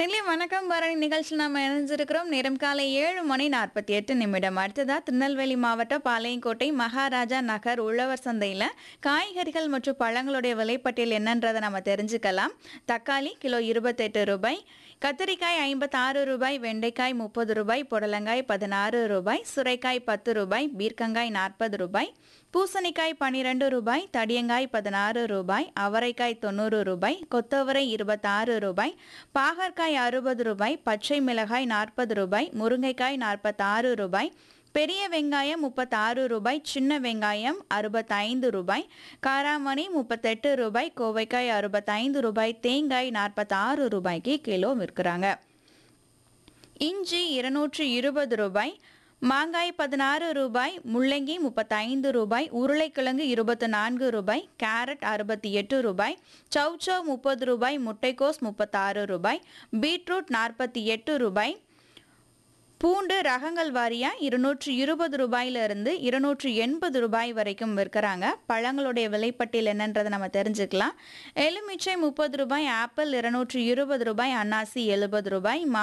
நெல்லி வணக்கம் பரணி நிகழ்ச்சி நாம இணைஞ்சிருக்கிறோம் நேரம் காலை ஏழு மணி நாற்பத்தி எட்டு நிமிடம் அடுத்ததா திருநெல்வேலி மாவட்டம் பாளையங்கோட்டை மகாராஜா நகர் உழவர் சந்தையில் காய்கறிகள் மற்றும் பழங்களுடைய விலைப்பட்டியல் என்னன்றதை நம்ம தெரிஞ்சுக்கலாம் தக்காளி கிலோ இருபத்தெட்டு ரூபாய் கத்திரிக்காய் ஐம்பத்தாறு ரூபாய் வெண்டைக்காய் முப்பது ரூபாய் புடலங்காய் பதினாறு ரூபாய் சுரைக்காய் பத்து ரூபாய் பீர்க்கங்காய் நாற்பது ரூபாய் பூசணிக்காய் பன்னிரெண்டு ரூபாய் தடியங்காய் பதினாறு ரூபாய் அவரைக்காய் தொண்ணூறு ரூபாய் கொத்தவரை இருபத்தாறு ரூபாய் பாகற்காய் அறுபது ரூபாய் பச்சை மிளகாய் நாற்பது ரூபாய் முருங்கைக்காய் நாற்பத்தாறு ரூபாய் பெரிய வெங்காயம் முப்பத்தாறு ரூபாய் சின்ன வெங்காயம் அறுபத்தைந்து ரூபாய் காராமணி முப்பத்தெட்டு ரூபாய் கோவைக்காய் அறுபத்தைந்து ரூபாய் தேங்காய் நாற்பத்தாறு ரூபாய்க்கு கிலோ விற்கிறாங்க இஞ்சி இருநூற்று இருபது ரூபாய் மாங்காய் பதினாறு ரூபாய் முள்ளங்கி முப்பத்தைந்து ரூபாய் உருளைக்கிழங்கு இருபத்து நான்கு ரூபாய் கேரட் அறுபத்தி எட்டு ரூபாய் சௌச்சௌ முப்பது ரூபாய் முட்டைக்கோஸ் முப்பத்தாறு ரூபாய் பீட்ரூட் நாற்பத்தி எட்டு ரூபாய் பூண்டு ரகங்கள் வாரியா இருநூற்று இருபது ரூபாயிலிருந்து இருநூற்று எண்பது ரூபாய் வரைக்கும் விற்கிறாங்க பழங்களுடைய விலைப்பட்டியல் என்னன்றதை நம்ம தெரிஞ்சுக்கலாம் எலுமிச்சை முப்பது ரூபாய் ஆப்பிள் இருநூற்று இருபது ரூபாய் அன்னாசி எழுபது ரூபாய் மா